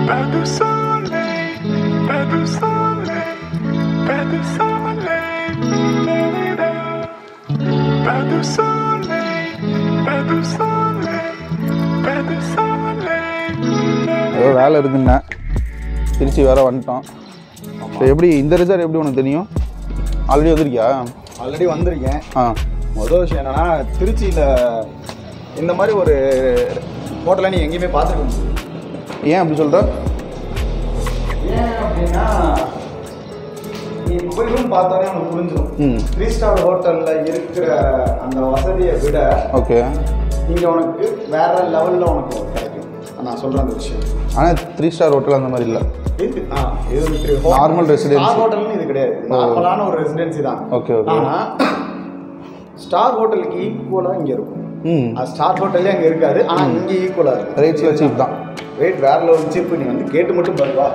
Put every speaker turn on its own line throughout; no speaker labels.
Pas de soleil, pas de soleil, pas de soleil, da-da-da. pas de soleil, pas de soleil, pas de soleil.
ஏதோ வேலை இருக்குண்ணே திருச்சி வேற வந்துட்டோம் சரி எப்படி இந்த ரிசர்ட் எப்படி உனக்கு தெரியும் ஆல்ரெடி வந்திருக்கியா
ஆல்ரெடி வந்திருக்கேன்
ஆ
முதல் விஷயம் என்னன்னா திருச்சியில் இந்த மாதிரி ஒரு ஹோட்டலை நீ எங்கேயுமே பார்த்துருக்க முடியாது
ஏன் அப்படி சொல்கிற
ஏன் அப்படின்னா நீ இப்போ போய் ரூம் பார்த்தாலே உனக்கு புரிஞ்சிடும்
ம்
த்ரீ ஸ்டார் ஹோட்டலில் இருக்கிற அந்த வசதியை விட
ஓகே
இங்கே உனக்கு வேற லெவலில் உனக்கு கிடைக்கும் நான் சொல்கிறேன் அந்த விஷயம்
ஆனால் த்ரீ ஸ்டார் ஹோட்டல் அந்த மாதிரி இல்லை
இது ஆ இது வந்து
Normal residence.
ஸ்டார் ஹோட்டல்னு இது கிடையாது நார்மலான ஒரு ரெசிடென்சி தான்
Okay, okay.
ஆனால் ஸ்டார் ஹோட்டலுக்கு ஈக்குவலாக இங்கே இருக்கும்
ம்
அது ஸ்டார் ஹோட்டல்லே அங்கே இருக்காது ஆனால் இங்கே ஈக்குவலாக இருக்கும்
ரேட்ஸில் சீப் தான்
ரேட் வேற லெவல் சீப் நீ வந்து கேட்டு மட்டும் பருவா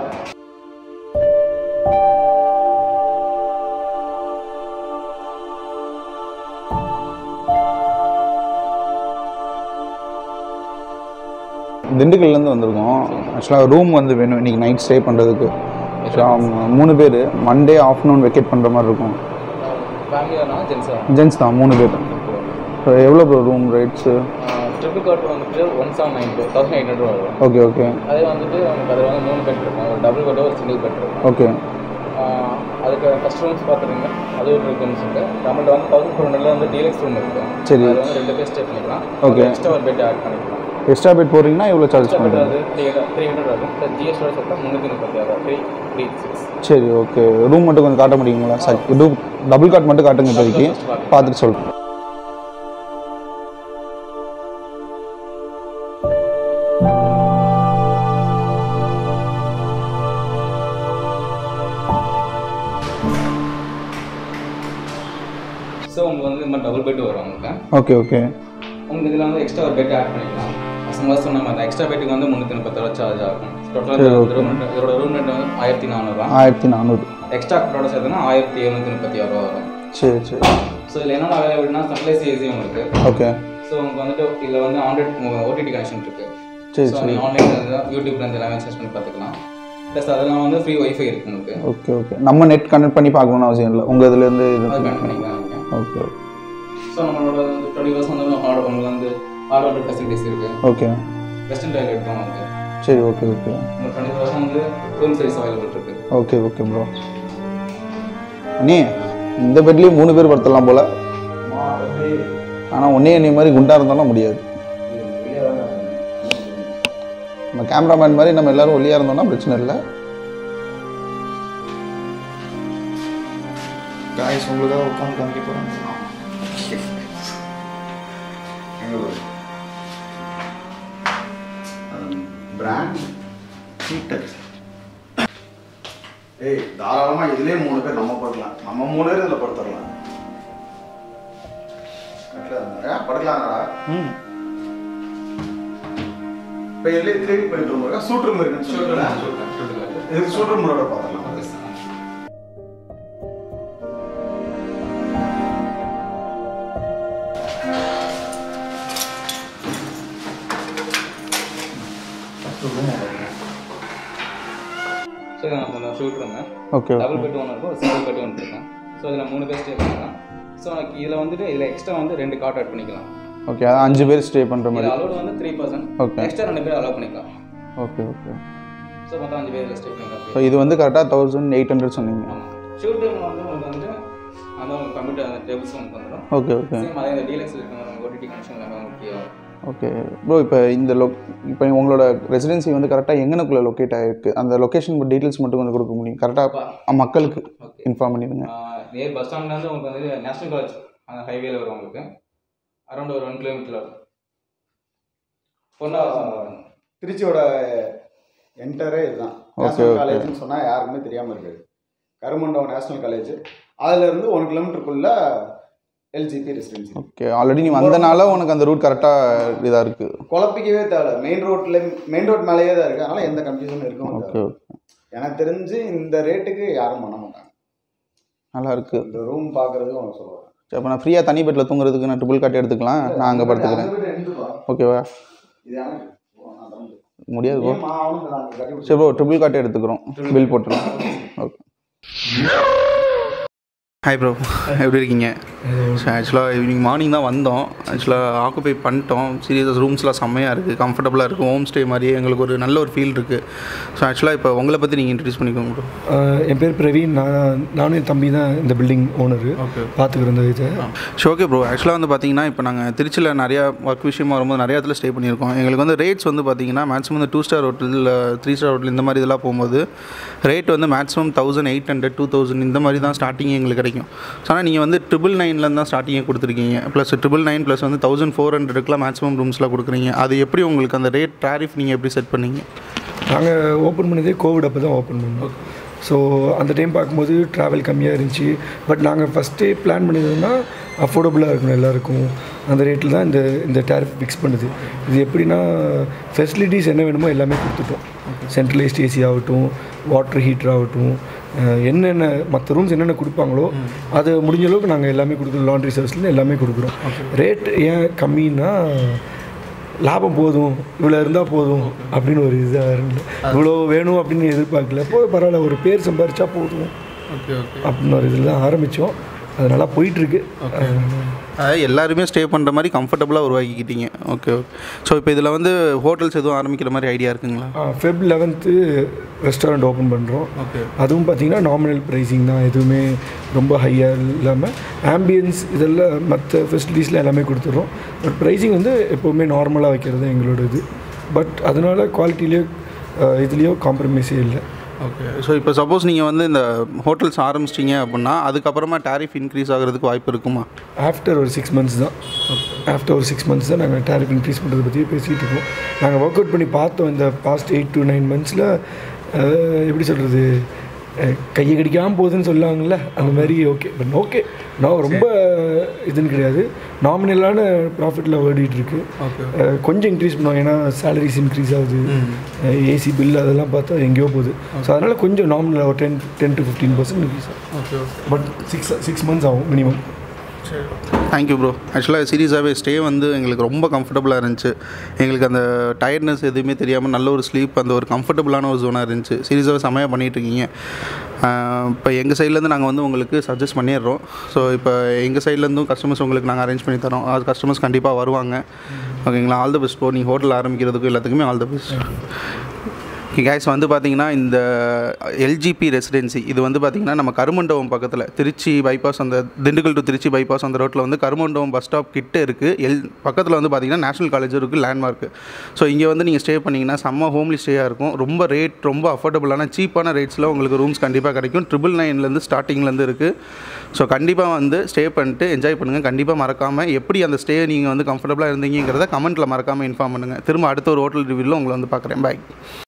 திண்டுக்கல்லேருந்து வந்திருக்கோம் ஆக்சுவலாக ரூம் வந்து வேணும் இன்றைக்கி நைட் ஸ்டே பண்ணுறதுக்கு ஆக்சுவலாக மூணு பேர் மண்டே ஆஃப்டர்நூன் வெக்கேட் பண்ணுற மாதிரி இருக்கும்
ஃபேமிலியானா ஜென்ஸா
ஜென்ஸ் தான் மூணு பேர் ஸோ எவ்வளோ bro room rates
triple cot வந்துட்டு one seven nine two thousand eight hundred வரும்
ஓகே ஓகே
அதே வந்துட்டு நமக்கு அதில் வந்து மூணு பெட் இருக்கும் ஒரு டபுள் பெட்டோ ஒரு சிங்கிள் பெட் இருக்கும்
ஓகே
ஆஹ் அதுக்கு ஃபஸ்ட் ரூம்ஸ் பார்த்துருங்க அது ஒரு ரூம்ஸ் இருக்குது நம்மள்ட்ட வந்து தௌசண்ட் ஃபோர் ஹண்ட்ரட்ல வந்து டீலக்ஸ் ரூம் இருக்குது
சரி.
அது வந்து ரெண்டு பேர் ஸ்டே பண்ணிக்கலாம்
Okay.
எக்ஸ்ட்ரா ஒரு பெட் ஆட் பண்ணிக்கலாம்
எக்ஸ்ட்ரா பெட் போடுறீங்கன்னா எவ்வளோ சார்ஜ்
எக்ஸ்ட்ரா பெட்
பண்ணுறீங்க
வந்து த்ரீ த்ரீ ஹண்ட்ரட் ஆகும் ப்ளஸ் ஜிஎஸ்டி சேர்த்தா முந்நூற்றி முப்பத்தி ஆறு த்ரீ த்ரீ சிக்ஸ்
சரி ஓகே ரூம் மட்டும் கொஞ்சம் காட்ட முடியுங்களா சார் டூ டபுள் காட் மட்டும் காட்டுங்க இப்போதைக்கு பார்த்துட்டு சொல்கிறேன்
ஸோ உங்களுக்கு வந்து இந்த மாதிரி டபுள் பெட் வரும் உங்களுக்கு
ஓகே ஓகே
உங்களுக்கு இதில் வந்து எக்ஸ்ட்ரா ஒரு பெட் ஆட் பண்ணிக்கலாம் பசங்க சொன்ன மாதிரி எக்ஸ்ட்ரா பெட்டுக்கு வந்து முந்நூற்றி முப்பத்தாறு சார்ஜ் ஆகும்
சரி,
டோட்டலாக
okay.
ரூம் ரெண்ட் இதோட ரூம் ரெண்ட் வந்து ஆயிரத்தி நானூறுரூவா
ஆயிரத்தி நானூறு
எக்ஸ்ட்ரா பெட்டோட சேர்த்துனா ஆயிரத்தி எழுநூற்றி முப்பத்தி ஆறு ரூபா வரும்
சரி சரி
ஸோ இதில் என்னென்ன அவைலபிள்னா சன்லைஸ் ஏசி உங்களுக்கு
ஓகே
ஸோ உங்களுக்கு வந்துட்டு இதில் வந்து ஆண்ட்ராய்ட் ஓடிடி கனெக்ஷன் இருக்குது
சரி
ஸோ
சரி
நீங்கள் ஆன்லைனில் யூடியூப்ல இருந்து எல்லாமே சர்ச் பண்ணி பார்த்துக்கலாம் ப்ளஸ் அதெல்லாம் வந்து ஃப்ரீ ஒய்ஃபை இருக்குது உங்களுக்கு
ஓகே ஓகே நம்ம நெட் கனெக்ட் பண்ணி பார்க்கணும்னு அவசியம் இல்லை உங்கள் இதுலேருந்து இது
அது கனெக்ட் பண்ணிக்கலாம் நீங்கள்
ஓகே
ஸோ நம்மளோட வந்து டுவெண்ட்டி பர்சன்ட் வந்து ஆர்டர் உங்களுக்கு வந்து ஆர்டர் ஃபெசிலிட்டிஸ் இருக்குது
ஓகே
வெஸ்டர்ன் டாய்லெட் தான் வந்து
சரி ஓகே ஓகே
உங்களுக்கு டுவெண்ட்டி பர்சன்ட் வந்து ரூம் சர்வீஸ் அவைலபிள் இருக்குது
ஓகே ஓகே ப்ரோ அண்ணே இந்த பெட்லேயும் மூணு பேர் படுத்தலாம் போல் ஆனால் ஒன்னே என்னை மாதிரி குண்டா இருந்தாலும் முடியாது நம்ம கேமராமேன் மாதிரி நம்ம எல்லாரும் ஒல்லியாக இருந்தோம்னா பிரச்சனை இல்லை
காய்ஸ் உங்களுக்காக உட்காந்து காமிக்க போகிறாங்க பிராண்ட் ஹீட்டர் ஏய் தாராளமாக இதுலேயே மூணு பேர் நம்ம படுக்கலாம் நம்ம மூணு பேர் இதில் படுத்துடலாம் கட்டில் படுக்கலாங்கடா
ம்
இப்போ இதுலேயே த்ரீ பெட்ரூம் இருக்கா சூட் ரூம் இருக்குன்னு சொல்லுங்கள் இதுக்கு சூட் ரூமோட பார்த்துக்கலாம்
ஸோ இது நம்ம suite room
okay
double bed ஒன்று இருக்கும் ஒரு சிங்கிள் பெட் ஒன்று இருக்கும் ஸோ இதில் மூணு பேர் ஸ்டே பண்ணிக்கலாம் ஸோ எனக்கு இதில் வந்துட்டு இதில் எக்ஸ்ட்ரா வந்து ரெண்டு காட் ஆட் பண்ணிக்கலாம்
ஓகே அதான் அஞ்சு பேர் ஸ்டே பண்ணுற
இது
மாதிரி
அலோடு வந்து த்ரீ பர்சன்ட்
Okay.
எக்ஸ்ட்ரா ரெண்டு பேர் அலோவ் பண்ணிக்கலாம்
ஓகே ஓகே
ஸோ மொத்தம் அஞ்சு பேர் இதில் ஸ்டே பண்ணிக்கலாம்
ஸோ இது வந்து கரெக்டாக தௌசண்ட் எயிட் ஹண்ட்ரட் சொன்னீங்க
ஆமாம் ஷூட் ரூம் வந்து உங்களுக்கு வந்து அந்த கம்ப்யூட்டர் அந்த டேபிள்ஸ் வந்து வந்துடும்
ஓகே ஓகே
சேம் அதே இந்த டீலக்ஸ் இருக்கிற ஓடிடி கனெக்ஷன் எல்லாமே முக்கியம்
ஓகே ப்ரோ இப்போ இந்த லொ இப்போ உங்களோட ரெசிடென்சி வந்து கரெக்டாக எங்கனக்குள்ளே லொக்கேட் ஆகிருக்கு அந்த லொக்கேஷன் டீட்டெயில்ஸ் மட்டும் கொஞ்சம் கொடுக்க முடியும் கரெக்டாக மக்களுக்கு
ஓகே
இன்ஃபார்ம் பண்ணிடுங்க
நியர் பஸ் ஸ்டாண்ட்லேருந்து உங்களுக்கு வந்து நேஷனல் காலேஜ் அந்த ஹைவேல வரும் உங்களுக்கு அரௌண்ட் ஒரு ஒன் கிலோமீட்டர் வரும் பொண்ணா
திருச்சியோட என்டரே இதுதான்
Okay,
நேஷனல்
okay.
காலேஜ்னு சொன்னால் யாருக்குமே தெரியாமல் இருக்குது கருமண்டபம் நேஷனல் காலேஜ் அதுலேருந்து ஒன் கிலோமீட்டருக்குள்ள எல்ஜிபி ரெசிடென்சி
ஓகே ஆல்ரெடி நீ வந்தனால உனக்கு அந்த ரூட் கரெக்டாக இதாக இருக்குது
குழப்பிக்கவே தேவை மெயின் ரோட்டில் மெயின் ரோட் மேலேயே தான் இருக்குது அதனால் எந்த கன்ஃபியூஷனும் இருக்கும்
ஓகே ஓகே
எனக்கு தெரிஞ்சு இந்த ரேட்டுக்கு யாரும் பண்ண மாட்டாங்க
நல்லா இருக்குது
இந்த ரூம் பார்க்குறதுக்கு அவங்க சொல்லுவாங்க
சரி அப்போ நான் ஃப்ரீயாக தனி பெட்டில் தூங்குறதுக்கு நான் ட்ரிபிள் காட் எடுத்துக்கலாம் நான் அங்கே படுத்துக்கிறேன் ஓகேவா
இது எனக்கு ஓ, நான் தரேன்.
முடியாது ப்ரோ
ஏம்மா, அவனுக்கு நாங்க கட்டி கொடுத்து-
சரி ப்ரோ ட்ரிபிள் காட்டே எடுத்துக்கிறோம் பில் போட்டுருவோம் ஓகே ஹாய் ப்ரோ எப்படி இருக்கீங்க ஆக்சுவலாக ஈவினிங் மார்னிங் தான் வந்தோம் ஆக்சுவலாக ஆக்குபை பண்ணிட்டோம் சீரியஸ் ரூம்ஸ்லாம் செம்மையாக இருக்குது கம்ஃபர்டபுளாக இருக்குது ஹோம் ஸ்டே மாதிரியே எங்களுக்கு ஒரு நல்ல ஒரு ஃபீல் இருக்குது ஸோ ஆக்சுவலாக இப்போ உங்களை பற்றி நீங்கள் இன்ட்ரடியூஸ் பண்ணிக்கோங்க ப்ரோ
ஆஹ் என் பேர் பிரவீன் நான் நானும் என் தம்பி தான் இந்த பில்டிங் ஓனரு
Okay.
பார்த்துக்கிற இந்த இதை
ஸோ ஓகே ப்ரோ ஆக்சுவலாக வந்து பார்த்தீங்கன்னா இப்போ நாங்கள் திருச்சியில் நிறையா ஒர்க் விஷயமா வரும்போது நிறைய இடத்துல ஸ்டே பண்ணியிருக்கோம் எங்களுக்கு வந்து ரேட்ஸ் வந்து பார்த்தீங்கன்னா மேக்ஸிமம் இந்த two star hotel three star hotel இந்த மாதிரி இதெல்லாம் போகும்போது ரேட் வந்து maximum thousand eight hundred two thousand இந்த மாதிரி தான் ஸ்டார்டிங் எங்களுக்கு கிடைக்கும் ஸோ ஆனால் நீங்கள் வந்து ட்ரிபிள் நைன்லேருந்து தான் ஸ்டார்டிங்கே கொடுத்துருக்கீங்க ப்ளஸ் ட்ரிபிள் நைன் ப்ளஸ் வந்து தௌசண்ட் ஃபோர் ஹண்ட்ரடுக்குலாம் மேக்ஸிமம் ரூம்ஸ்லாம் கொடுக்குறீங்க அது எப்படி உங்களுக்கு அந்த ரேட் டாரிஃப் நீங்கள் எப்படி செட் பண்ணீங்க
நாங்கள் ஓப்பன் பண்ணதே கோவிட் அப்போ தான் ஓப்பன் பண்ணோம் ஸோ அந்த டைம் பார்க்கும்போது ட்ராவல் கம்மியாக இருந்துச்சு பட் நாங்கள் ஃபஸ்ட்டே பிளான் பண்ணியிருந்தோம்னா அஃபோர்டபுளாக இருக்கணும் எல்லாருக்கும் அந்த ரேட்டில் தான் இந்த இந்த டேரிஃப் ஃபிக்ஸ் பண்ணுது இது எப்படின்னா ஃபெசிலிட்டிஸ் என்ன வேணுமோ எல்லாமே கொடுத்துட்டோம் சென்ட்ரலைஸ்ட் ஏசி ஆகட்டும் வாட்டர் ஹீட்டர் ஆகட்டும் அஹ் என்னென்ன மற்ற ரூம்ஸ் என்னென்ன கொடுப்பாங்களோ அது முடிஞ்ச அளவுக்கு நாங்கள் எல்லாமே கொடுக்குறோம் லாண்ட்ரி சர்வீஸ்லேருந்து எல்லாமே கொடுக்குறோம் ரேட் ஏன் கம்மின்னா லாபம் போதும் இவ்வளோ இருந்தால் போதும் அப்படின்னு ஒரு இதாக இருந்தது இவ்வளோ வேணும் அப்படின்னு எதிர்பார்க்கல போ பரவாயில்ல ஒரு பேர் சம்பாரிச்சா போதும்
ஓகே ஓகே
அப்படின்னு ஒரு இதில் தான் ஆரம்பித்தோம் அது நல்லா போயிட்டுருக்கு
அதாவது எல்லாருமே ஸ்டே பண்ணுற மாதிரி கம்ஃபர்டபுளாக உருவாக்கிக்கிட்டீங்க ஓகே ஓகே ஸோ இப்போ இதில் வந்து ஹோட்டல்ஸ் எதுவும் ஆரம்பிக்கிற மாதிரி ஐடியா இருக்குங்களா
ஃபெப் லெவன்த்து ரெஸ்டாரண்ட் ஓப்பன் பண்ணுறோம்
ஓகே
அதுவும் பார்த்தீங்கன்னா நாமினல் ப்ரைஸிங் தான் எதுவுமே ரொம்ப ஹையாக இல்லாமல் ஆம்பியன்ஸ் இதெல்லாம் மற்ற ஃபெசிலிட்டிஸில் எல்லாமே கொடுத்துட்றோம் பட் ப்ரைஸிங் வந்து எப்போவுமே நார்மலாக வைக்கிறது தான் எங்களோட இது பட் அதனால் குவாலிட்டிலேயோ இதுலேயோ காம்ப்ரமைஸே இல்லை
ஓகே ஸோ இப்போ சப்போஸ் நீங்கள் வந்து இந்த ஹோட்டல்ஸ் ஆரம்பிச்சிட்டிங்க அப்படின்னா அதுக்கப்புறமா டாரிஃப் இன்க்ரீஸ் ஆகிறதுக்கு வாய்ப்பு இருக்குமா
ஆஃப்டர் ஒரு சிக்ஸ் மந்த்ஸ் தான் ஆஃப்டர் ஒரு சிக்ஸ் மந்த்ஸ் தான் நாங்கள் டேரிஃப் இன்க்ரீஸ் பண்ணுறதை பற்றி பேசிகிட்டு இருக்கோம் நாங்கள் ஒர்க் அவுட் பண்ணி பார்த்தோம் இந்த பாஸ்ட் எயிட் டு நைன் மந்த்ஸில் எப்படி சொல்கிறது கையை கடிக்காமல் போகுதுன்னு சொல்லுவாங்கள்ல அந்த மாதிரி ஓகே பட் ஓகே நான் ரொம்ப இதுன்னு கிடையாது நாமினலான ப்ராஃபிட்டில் ஓடிட்டு இருக்கு
ஓகே
அஹ், கொஞ்சம் இன்க்ரீஸ் பண்ணுவோம் ஏன்னா சேலரிஸ் இன்க்ரீஸ் ஆகுது ஏசி பில் அதெல்லாம் பார்த்தா எங்கேயோ போகுது ஸோ அதனால் கொஞ்சம் நாமினல் ஒரு ten ten to fifteen percent increase ஆகும்
okay okay
but six six months ஆகும் மினிமம்
தேங்க்யூ ப்ரோ ஆக்சுவலாக சீரியஸாகவே ஸ்டே வந்து எங்களுக்கு ரொம்ப கம்ஃபர்டபுளாக இருந்துச்சு எங்களுக்கு அந்த டயர்ட்னஸ் எதுவுமே தெரியாமல் நல்ல ஒரு ஸ்லீப் அந்த ஒரு கம்ஃபர்டபுளான ஒரு ஜோனாக இருந்துச்சு சீரியஸாகவே செமையாக பண்ணிகிட்ருக்கீங்க இப்போ எங்கள் சைட்லேருந்து நாங்கள் வந்து உங்களுக்கு சஜஸ்ட் பண்ணிடுறோம் ஸோ இப்போ எங்கள் சைட்லேருந்தும் கஸ்டமர்ஸ் உங்களுக்கு நாங்கள் அரேஞ்ச் பண்ணி தரோம் அது கஸ்டமர்ஸ் கண்டிப்பாக வருவாங்க ஓகேங்களா ஆல் த பெஸ்ட் ப்ரோ நீங்கள் ஹோட்டல் ஆரம்பிக்கிறதுக்கும் எல்லாத்துக்குமே ஆல் த பெஸ்ட் கேஸ் வந்து பார்த்தீங்கன்னா இந்த எல்ஜிபி ரெசிடென்சி இது வந்து பார்த்தீங்கன்னா நம்ம கருமண்டபம் பக்கத்தில் திருச்சி பைபாஸ் அந்த திண்டுக்கல் டு திருச்சி பைபாஸ் அந்த ரோட்டில் வந்து கருமண்டபம் பஸ் ஸ்டாப் கிட்ட இருக்குது எல் பக்கத்தில் வந்து பார்த்தீங்கன்னா நேஷனல் காலேஜ் இருக்குது லேண்ட்மார்க்கு ஸோ இங்கே வந்து நீங்கள் ஸ்டே பண்ணிங்கன்னா செம்ம ஹோம்லி ஸ்டேயாக இருக்கும் ரொம்ப ரேட் ரொம்ப அஃபோர்டபுளான சீப்பான ரேட்ஸில் உங்களுக்கு ரூம்ஸ் கண்டிப்பாக கிடைக்கும் ட்ரிபிள் நைன்லேருந்து ஸ்டார்டிங்லேருந்து இருக்குது ஸோ கண்டிப்பாக வந்து ஸ்டே பண்ணிட்டு என்ஜாய் பண்ணுங்கள் கண்டிப்பாக மறக்காமல் எப்படி அந்த ஸ்டே நீங்கள் வந்து கம்ஃபர்டபுளாக இருந்தீங்கிறத கமெண்ட்டில் மறக்காமல் இன்ஃபார்ம் பண்ணுங்கள் திரும்ப அடுத்த ஒரு ஹோட்டல் ரிவ்யூவில் உங்களை வந்து பார்க்குறேன் பாய்